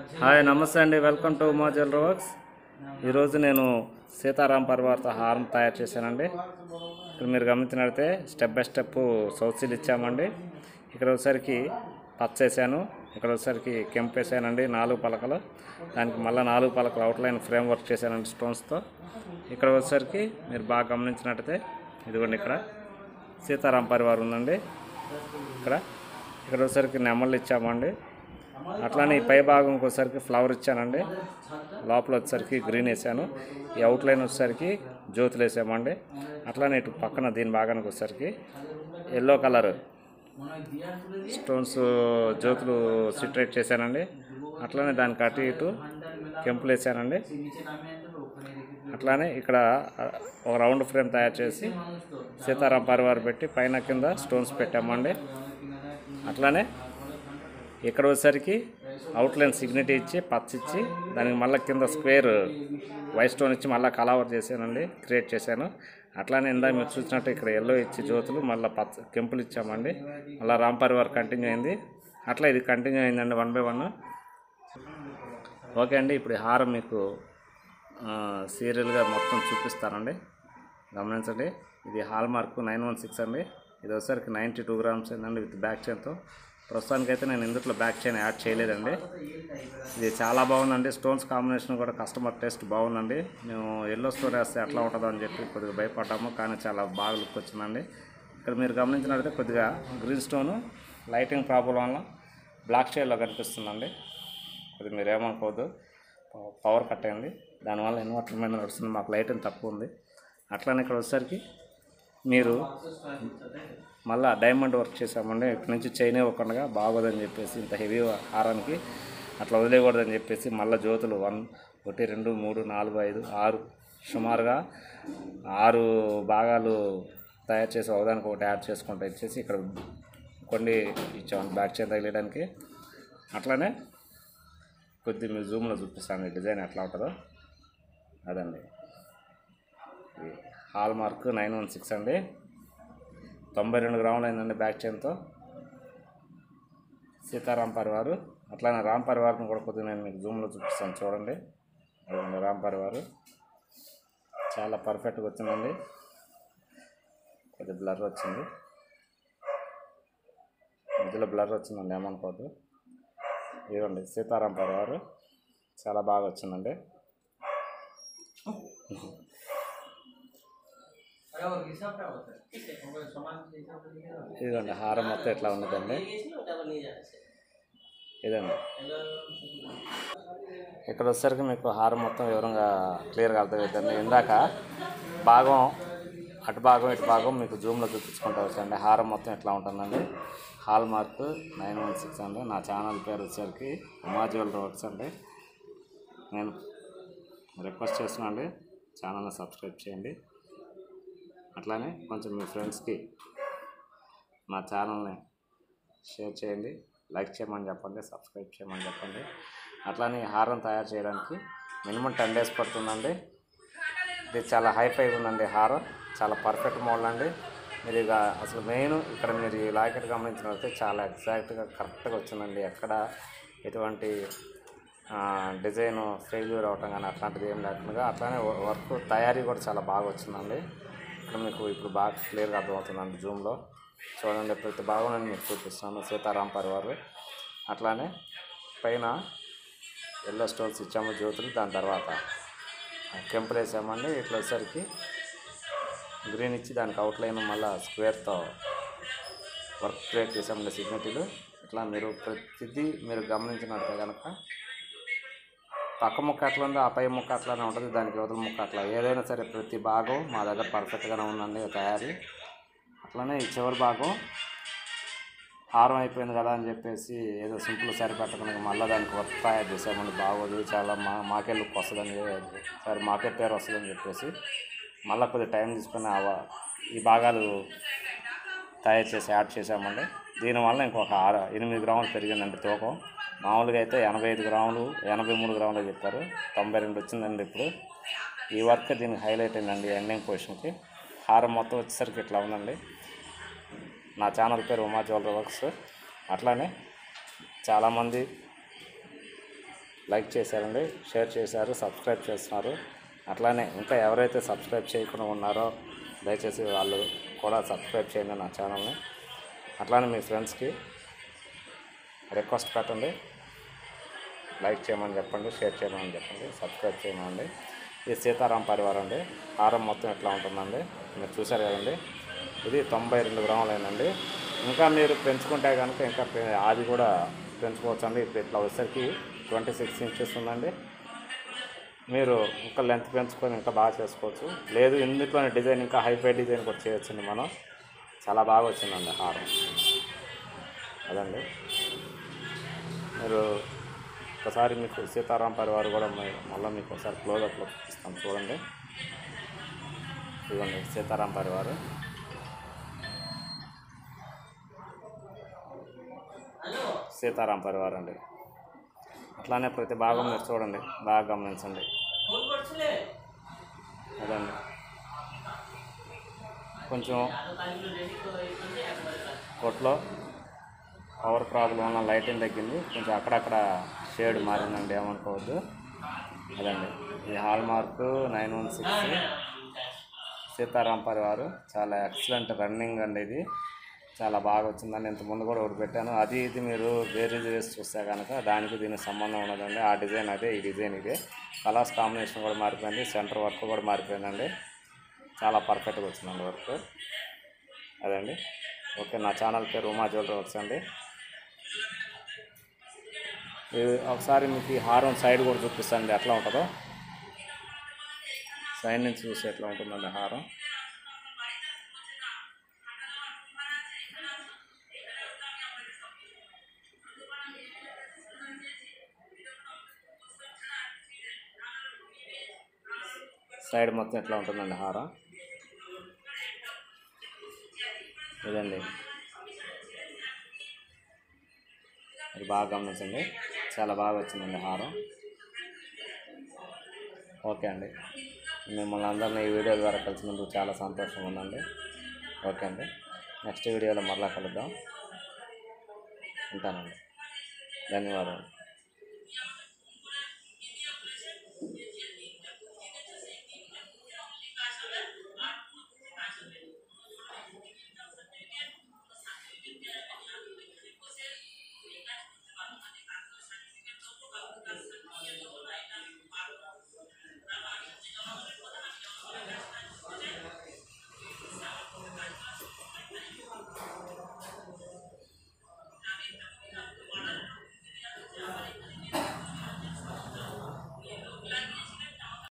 hi నమస్తే అండి welcome to Uma jewellery works ఈరోజు నేను సీతారాం పరివార్తో హారం తయారు చేశానండి ఇక్కడ మీరు గమనించినట్లయితే step by step south seal ఇచ్చామండి ఇక్కడ వచ్చేసరికి పచ్చ వేసాను ఇక్కడ వచ్చేసరికి కెంప్ వేసానండి నాలుగు పలకలు దానికి మళ్ళీ నాలుగు పలకలు అవుట్లైన్ ఫ్రేమ్ వర్క్ చేశానండి స్టోన్స్తో ఇక్కడ వచ్చేసరికి మీరు బాగా గమనించినట్టయితే ఇదిగోండి ఇక్కడ సీతారాం పరివార్ ఉందండి ఇక్కడ ఇక్కడ వచ్చేసరికి నెమళ్ళు ఇచ్చామండి అట్లానే ఈ పై భాగం వచ్చేసరికి ఫ్లవర్ ఇచ్చానండి లోపల వచ్చేసరికి గ్రీన్ వేసాను ఈ అవుట్లైన్ వచ్చేసరికి జ్యోతులు వేసామండి అట్లానే ఇటు పక్కన దీని భాగానికి వచ్చేసరికి ఎల్లో కలర్ స్టోన్స్ జ్యోతులు సిట్రేట్ చేశానండి అట్లానే దానికి అటు ఇటు కెంపులు వేసానండి అట్లానే ఇక్కడ ఆ, ఒక రౌండ్ ఫ్రేమ్ తయారు చేసి సీతారాం పరివార్ పెట్టి పైన కింద స్టోన్స్ పెట్టామండి అట్లానే ఇక్కడ వచ్చేసరికి అవుట్లైన్ సిగ్నిటీ ఇచ్చి పచ్చ ఇచ్చి దానికి మళ్ళీ కింద స్క్వేర్ వైట్ స్టోన్ ఇచ్చి మళ్ళీ కలవర్ చేశానండి క్రియేట్ చేశాను అట్లానే ఇందాక మీరు చూసినట్టు ఇక్కడ ఎల్లో ఇచ్చి జ్యోతులు మళ్ళీ పచ్చ కెంపులు ఇచ్చామండి మళ్ళీ రామ్ పరివార్ కంటిన్యూ అయింది అట్లా ఇది కంటిన్యూ అయిందండి వన్ బై వన్ ఓకే అండి ఇప్పుడు ఈ హారం మీకు సీరియల్గా మొత్తం చూపిస్తానండి గమనించండి ఇది hallmark nine one six అండి ఇది వచ్చేసరికి నైంటీ టూ గ్రామ్స్ ఏందండి విత్ బ్యాక్ చైన్తో ప్రస్తుతానికైతే నేను ఇందులో బ్యాక్ చైన్ యాడ్ చేయలేదండి ఇది చాలా బాగుందండి స్టోన్స్ కాంబినేషన్ కూడా కస్టమర్ టేస్ట్ బాగుందండి మేము ఎల్లో స్టోన్ వేస్తే ఎట్లా ఉంటుందో అని చెప్పి కొద్దిగా భయపడ్డాము కానీ చాలా బాగా లుక్ వచ్చిందండి ఇక్కడ మీరు గమనించినట్లయితే కొద్దిగా గ్రీన్ స్టోను లైటింగ్ ప్రాబ్లం వల్ల బ్లాక్ షేడ్లో కనిపిస్తుందండి కొద్దిగా మీరు ఏమనుకోవద్దు పవ- పవర్ కట్ అయింది దానివల్ల ఇన్వర్టర్ మీద నడుస్తుంది మాకు లైటింగ్ తక్కువ ఉంది అట్లానే ఇక్కడ వచ్చేసరికి మీరు మళ్ళా డైమండ్ వర్క్ చేసామండి ఇక్కడ నుంచి చైన్ ఇవ్వకుండా బాగోదని చెప్పేసి ఇంత హెవీ హారానికి అట్లా వదిలేయకూడదని చెప్పేసి మళ్ళీ జ్యోతులు వన్ ఒకటి రెండు మూడు నాలుగు ఐదు ఆరు సుమారుగా ఆరు భాగాలు తయారు చేసి ఒకదానికి ఒకటి యాడ్ చేసుకుంటూ ఇచ్చేసి ఇక్కడ కొన్ని ఇచ్చాము బ్యాక్ చైన్ తగిలేయడానికి అట్లానే కొద్ది మీ జూమ్లో చూపిస్తాను ఈ డిజైన్ ఎట్లా ఉంటుందో అదండి ఇది hallmark nine one six అండి తొంభై రెండు గ్రాములు అయిందండి బ్యాక్ చైన్తో సీతారాం పరివారు అట్లానే రామ్ పరివార్ని కూడా కొద్దిగా నేను మీకు జూమ్లో చూపిస్తాను చూడండి అదండి రామ్ పరివారు చాలా పర్ఫెక్ట్గా వచ్చిందండి కొద్ది బ్లర్ వచ్చింది మధ్యలో బ్లర్ వచ్చిందండి ఏమనుకోవద్దు ఇదిగోండి సీతారాం పరివారు చాలా బాగా వచ్చిందండి ఇదిగోండి హారం మొత్తం ఎట్లా ఉన్నదండి ఇదండి ఇక్కడ వచ్చేసరికి మీకు హారం మొత్తం వివరంగా క్లియర్గా అర్థమవుతుంది ఇందాక భాగం అటు భాగం ఇటు భాగం మీకు జూమ్లో చూపించుకుంటూ వచ్చండి హారం మొత్తం ఎట్లా ఉంటుందండి hallmark nine one six అండి నా ఛానల్ పేరు వచ్చేసరికి ఉమా జ్యువెలరీ వర్క్స్ అండి నేను రిక్వెస్ట్ చేస్తున్నాను ఛానల్ని సబ్స్క్రైబ్ చేయండి అట్లానే కొంచెం మీ ఫ్రెండ్స్కి నా ఛానల్ని షేర్ చేయండి లైక్ చేయమని చెప్పండి సబ్స్క్రైబ్ చేయమని చెప్పండి అట్లానే ఈ హారం తయారు చేయడానికి మినిమం టెన్ డేస్ పడుతుందండి ఇది చాలా హై ఫై ఉందండి హారం చాలా పర్ఫెక్ట్ మోడల్ అండి మీరు ఇక అసలు మెయిన్ ఇక్కడ మీరు ఈ లాకెట్ గమనించినట్లయితే చాలా ఎగ్జాక్ట్గా కరెక్ట్గా వచ్చిందండి ఎక్కడ ఎటువంటి డిజైన్ ఫెయిల్యూర్ అవటం కానీ అట్లాంటిది ఏం లేకుండా అట్లానే వర్క్ తయారీ కూడా చాలా బాగా వచ్చిందండి ఇక్కడ మీకు ఇప్పుడు బాగా క్లియర్గా అర్థమవుతుందండి జూమ్లో చూడండి ప్రతి భాగం నేను మీకు చూపిస్తాను సీతారాం పరివారు అట్లానే పైన ఎల్లో స్టోన్స్ ఇచ్చాము జ్యోతులు దాని తర్వాత కెంపులు వేసామండి ఇట్లా వచ్చేసరికి గ్రీన్ ఇచ్చి దానికి అవుట్లైన్ మళ్ళీ స్క్వేర్తో వర్క్ క్రియేట్ చేసామండి సిగ్నటీలు ఇట్లా మీరు ప్రతిదీ మీరు గమనించినట్టే కనుక పక్క ముక్క ఎట్లా ఉందో ఆ పై ముక్క అట్లానే ఉంటుంది దానికి యువతల ముక్క అట్లా ఏదైనా సరే ప్రతి భాగం మా దగ్గర పర్ఫెక్ట్గానే ఉందండి తయారీ అట్లనే ఈ చివరి భాగం హారం అయిపోయింది కదా అని చెప్పేసి ఏదో సింపుల్ సరిపెట్టకుండా మళ్ళీ దానికి వర్క్ తయారు చేసామండి బాగోదు చాలా మా మాకే లుక్ వస్తుందని సరే మాకే పేరు వస్తుందని చెప్పేసి మళ్ళీ కొద్దిగా టైం తీసుకొని ఆ వా- ఈ భాగాలు తయారు చేసి యాడ్ చేసామండి దీనివల్ల ఇంకొక ఆరు ఎనిమిది గ్రాములు పెరిగిందండి తూకం మామూలుగా అయితే ఎనభై ఐదు గ్రాములు ఎనభై మూడు గ్రాములు చెప్పారు తొంభై రెండు వచ్చిందండి ఇప్పుడు ఈ వర్క్ దీనికి హైలైట్ అయిందండి ఎండింగ్ పొజిషన్కి హారం మొత్తం వచ్చేసరికి ఇట్లా ఉందండి నా ఛానల్ పేరు ఉమా జ్యువెలరీ వర్క్స్ అట్లానే చాలామంది లైక్ చేశారండి షేర్ చేశారు సబ్స్క్రైబ్ చేస్తున్నారు అట్లానే ఇంకా ఎవరైతే సబ్స్క్రైబ్ చేయకుండా ఉన్నారో దయచేసి వాళ్ళు కూడా సబ్స్క్రైబ్ చేయండి నా ఛానల్ని అట్లానే మీ ఫ్రెండ్స్కి రిక్వెస్ట్ పెట్టండి లైక్ చేయమని చెప్పండి షేర్ చేయమని చెప్పండి సబ్స్క్రైబ్ చేయమని ఇది సీతారాం పరివారం అండి హారం మొత్తం ఎట్లా ఉంటుందండి మీరు చూసారు కదండి ఇది తొంభై రెండు గ్రాములేనండి ఇంకా మీరు పెంచుకుంటే కనుక ఇంకా పె- అది కూడా పెంచుకోవచ్చు అండి ఇప్పుడు ఇట్లా వచ్చేసరికి ట్వంటీ సిక్స్ ఇంచెస్ ఉందండి మీరు ఇంకా లెంత్ పెంచుకొని ఇంకా బాగా చేసుకోవచ్చు లేదు ఇందులోనే డిజైన్ ఇంకా హైఫై డిజైన్ కూడా చేయొచ్చండి మనం చాలా బాగా వచ్చిందండి హారం అదండి మీరు ఒకసారి మీకు సీతారాం పరివారు కూడా మ- మళ్ళీ మీకు ఒకసారి క్లోజప్లో ఇస్తాను చూడండి ఇదిగోండి సీతారాం పరివారు సీతారాం పరివారం అండి అట్లానే ప్రతి భాగం మీరు చూడండి బాగా గమనించండి అదండి కొంచెం కొట్లో పవర్ ప్రాబ్లం వల్ల లైటింగ్ తగ్గింది కొంచెం అక్కడక్కడ షేడ్ మారిందండి ఏమనుకోవద్దు అదండి ఈ hallmark nine one six Sitaram పరివారు చాలా ఎక్సలెంట్ రన్నింగ్ అండి ఇది చాలా బాగా వచ్చిందండి ఇంతకుముందు కూడా ఒకటి పెట్టాను అది ఇది మీరు వేరే వేసి చూస్తే కనుక దానికి దీనికి సంబంధం ఉన్నదండి ఆ డిజైన్ అదే ఈ డిజైన్ ఇదే కలర్స్ కాంబినేషన్ కూడా మారిపోయింది సెంటర్ వర్క్ కూడా మారిపోయిందండి చాలా పర్ఫెక్ట్గా వచ్చిందండి వర్క్ అదండి ఓకే నా ఛానల్ పేరు ఉమా జ్యువెలరీ వర్క్స్ అండి ఇది ఒకసారి మీకు ఈ హారం సైడ్ కూడా చూపిస్తానండి ఎట్లా ఉంటుందో సైడ్ నుంచి చూసి ఎట్లా ఉంటుందండి హారం సైడ్ మొత్తం ఎట్లా ఉంటుందండి హారం ఇదండి అది బాగా గమనించండి చాలా బాగా వచ్చిందండి హారం ఓకే అండి మిమ్మల్ని అందరినీ ఈ వీడియో ద్వారా కలిసినందుకు చాలా సంతోషంగా ఉందండి ఓకే అండి నెక్స్ట్ వీడియోలో మరలా కలుద్దాం ఉంటానండి ధన్యవాదాలు